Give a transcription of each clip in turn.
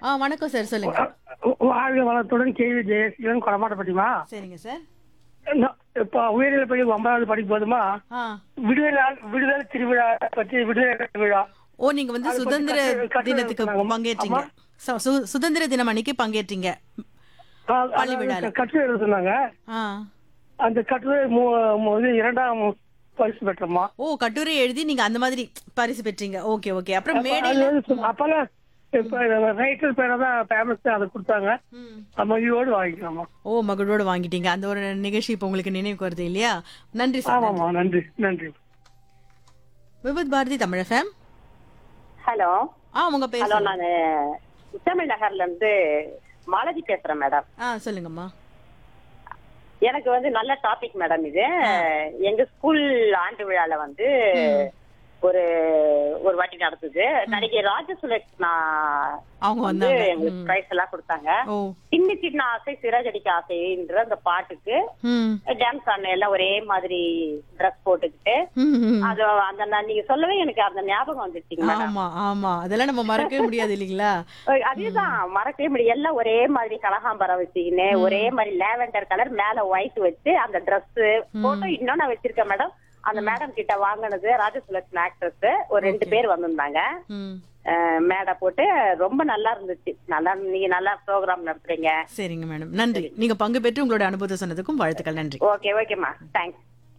ஆ வணக்கம் சார் சொல்லுங்க வாழ்க வளத்துடன் கேள்வி ஜெயசீலன் கொடமாட்டப்பட்டிமா சரிங்க சார் இப்போ உயர்நிலை பள்ளி ஒன்பதாவது படிக்கும் போதுமா ஆ விடுதலை நாள் விடுதலை திருவிழா பற்றி விடுதலை திருவிழா ஓ நீங்க வந்து அது பத்தி சுதந்திர கட்டு- கட்டுரை தினத்துக்கு எழுதுனாங்க. பங்கேற்றீங்க சு- சு- சுதந்திர தினம் அன்னைக்கு பங்கேற்றீங்க ஆ, பள்ளி அதாவது விழால. கட்டுரை எழுதுனாங்க ஆ அந்த கட்டுரை மூ- மூ- இது இரண்டாம் பரிசு பெற்றோமா ஓ கட்டுரை எழுதி நீங்க அந்த மாதிரி பரிசு பெற்றீங்க ஓகே ஓகே அப்புறம் அது மேடையில வந்து சு- அப்பெல்லாம் இப்ப ரைட்டர் பேரை தான் ஃபேமஸ் அதை கொடுத்தாங்க ம். மகிழ்வோடு வாங்கிக்கலாமா ஓ மகளோட வாங்கிட்டீங்க அந்த ஒரு நிகழ்ச்சி இப்போ உங்களுக்கு நினைவுக்கு வருது இல்லையா நன்றி சார் ஆமாம்மா நன்றி நன்றி விபத் பாரதி தமிழ் ஃபேம் ஹலோ ஆ உங்க பேர் ஹலோ சொல்லுங்க. நான் முத்தமிழ் நகர்ல இருந்து மாலதி பேசுறேன் மேடம் ஆ சொல்லுங்கம்மா எனக்கு வந்து நல்ல டாபிக் மேடம் இது எங்க ஸ்கூல் ஆண்டு விழால வந்து ஒரு ஒரு வாட்டி நடந்தது நடிகை ராஜசுலக்ஷ்னா அவங்க வந்து வந்தாங்க எங்களுக்கு பிரைஸ் எல்லாம் கொடுத்தாங்க ஓ சின்ன சின்ன ஆசை சிறகடிக்க ஆசைன்ற அந்த பாட்டுக்கு ம் டான்ஸ் ஆடின எல்லாம் ஒரே மாதிரி ட்ரெஸ் போட்டுக்கிட்டு ம், ம். அது அந்த நான் நீங்க சொல்லவே எனக்கு அந்த ஞாபகம் வந்துருச்சுங்க மேடம் ஆமா ஆமா அதெல்லாம் நம்ம மறக்கவே முடியாது இல்லைங்களா அஹ் அதேதான் மறக்கவே முடியும் எல்லாம் ஒரே மாதிரி கலகாம்பரம் வச்சுக்கின்னு ஒரே மாதிரி லேவெண்டர் கலர் மேல ஒயிட் வச்சு அந்த Dress போட்டோ இன்னும் நான் வச்சிருக்கேன் மேடம் அந்த மேடம் கிட்ட வாங்கினது ராஜசுலட்சுமி ஆக்ட்ரஸ் ஒரு ரெண்டு பேர் வந்திருந்தாங்க ம் அஹ் மேடை போட்டு ரொம்ப நல்லா இருந்துச்சு நல்லா நீங்க நல்லா ப்ரோக்ராம் நடத்துறீங்க சரிங்க மேடம் நன்றி நீங்க பங்கு பெற்று உங்களோட அனுபவத்தை சொன்னதுக்கும் வாழ்த்துக்கள் நன்றி ஓகே ஓகேம்மா தேங்க்ஸ்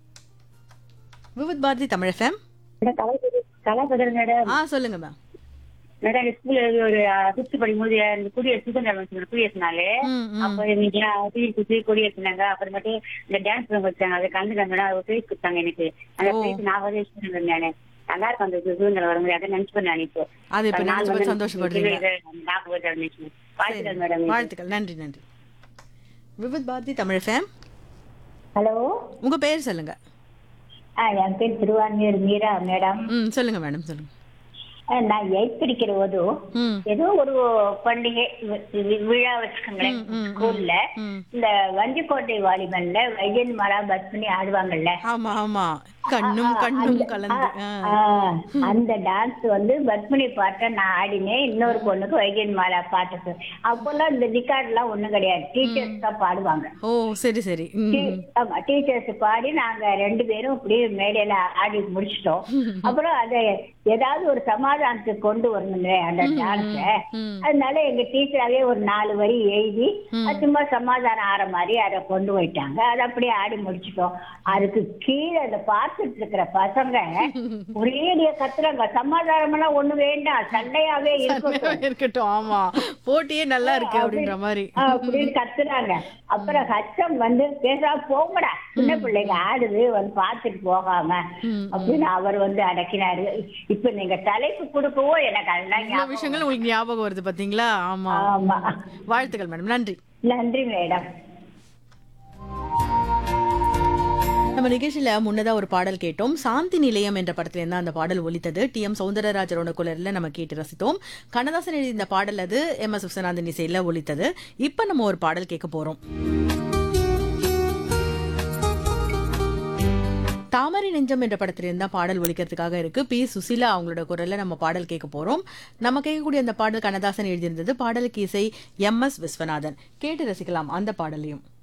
விபத் பாரதி தமிழ் ஃபேம் கலாபதர் மேடம் ஆ சொல்லுங்க மேம் மேடம் ஸ்கூல்ல ஒரு ஃபிஃப்த் படிக்கும்போது இந்த குடியரசு சுதந்திரம் வந்துச்சு, குடியரசு நாள் ம், ம். அப்ப இன்னைக்கு தீ குச்சி கொடியேற்றினாங்க அப்புறமேட்டு இந்த டான்ஸ் வச்சாங்க அதை கலந்துக்க மேடம் ஒரு பிரைஸ் கொடுத்தாங்க எனக்கு அந்த ஓ. பிரைஸ் நான் வந்து வச்சிருந்தேன் நானு நல்லா இருக்கும் அந்த சுதந்திரம் வரும்போது அதை நினைச்சு பண்ணேன் நான் இப்போ அது இப்ப நாள் நினைச்சு வந்து பார்த்து சந்தோஷப்படுறீங்க ஞாபகம் இருந்துச்சு வாழ்த்துக்கள் மேடம் வாழ்த்துக்கள் நன்றி நன்றி விபத் பாரதி தமிழ் ஃபேம் ஹலோ உங்க பேர் சொல்லுங்க என் பேர் திருவான்மையூர் மீரா மேடம் ம் சொல்லுங்க மேடம் சொல்லுங்க நான் எயிட் படிக்கிற போது ம் ஏதோ ஒரு பண்டிகை வி- வி- விழா வச்சுக்கோங்களேன் ம், ம், ஸ்கூல்ல ம். இந்த வஞ்சிக்கோட்டை வாலிபன்ல வைஜன் மாலா பத்மினி ஆடுவாங்கல்ல ஆமா ஆமா கண்ணும் கண்ணும் கலந்து ஆ. ஆ, அந்த டான்ஸ் வந்து பத்மினி பாட்டை நான் ஆடினேன் இன்னொரு பொண்ணுக்கு வைஜன் மாலா பாட்டுக்கு அப்பெல்லாம் இந்த ரிகார்ட் எல்லாம் ஒண்ணும் கிடையாது டீச்சர்ஸ் தான் பாடுவாங்க ஓ சரி சரி ம் டீ- ஆமா டீச்சர்ஸ் பாடி நாங்க ரெண்டு பேரும் இப்படியே மேடையில ஆடி முடிச்சிட்டோம் அப்புறம் அதை ஏதாவது ஒரு சமாதானத்துக்கு கொண்டு வரணுமே அந்த டான்ஸ ம். அதனால எங்க டீச்சராவே ஒரு நாலு வரி எழுதி அது சும்மா சமாதானம் ஆற மாதிரி அதை கொண்டு போயிட்டாங்க அதை அப்படியே ஆடி முடிச்சிட்டோம் அதுக்கு கீழே அதை பார்த்துட்டு இருக்கிற பசங்க ஒரேடியா கத்துறாங்க சமாதானம் எல்லாம் ஒண்ணு வேண்டாம் சண்டையாவே இருக்கட்டும் இருக்கட்டும் ஆமா போட்டியே நல்லா இருக்கு அப்படின்ற மாதிரி ஆ, அப்படின்னு கத்துறாங்க அப்புறம் ஹச்சம் வந்து பேசா போங்கடா சின்ன பிள்ளைங்க ஆடுது வந்து பார்த்துட்டு போகாம அப்படின்னு அவர் வந்து அடக்கினாரு இப்ப நீங்க தலைப்பு கொடுக்கவோ எனக்கு அதெல்லாம் இவ்வளவு ஞாபகம் விஷயங்கள் உங்களுக்கு ஞாபகம் வருது பாத்தீங்களா ஆமா ஆமா வாழ்த்துக்கள் மேடம் நன்றி நன்றி மேடம் நம்ம நிகழ்ச்சியில முன்னதா ஒரு பாடல் கேட்டோம் சாந்தி நிலையம் என்ற படத்துல இருந்தா அந்த பாடல் ஒலித்தது டி எம் சௌந்தரராஜரோட குரல்ல நம்ம கேட்டு ரசித்தோம் கண்ணதாசன் எழுதிய இந்த பாடல் அது எம் எஸ் விஸ்வநாதன் இசையில ஒலித்தது இப்ப நம்ம ஒரு பாடல் கேட்க போறோம் தாமரை நெஞ்சம் என்ற படத்துல இருந்தா பாடல் ஒலிக்கிறதுக்காக இருக்கு பி சுசிலா அவங்களோட குரல்ல நம்ம பாடல் கேட்க போறோம் நம்ம கேட்கக்கூடிய அந்த பாடல் கண்ணதாசன் எழுதியிருந்தது பாடலுக்கு இசை எம் எஸ் விஸ்வநாதன் கேட்டு ரசிக்கலாம் அந்த பாடலையும்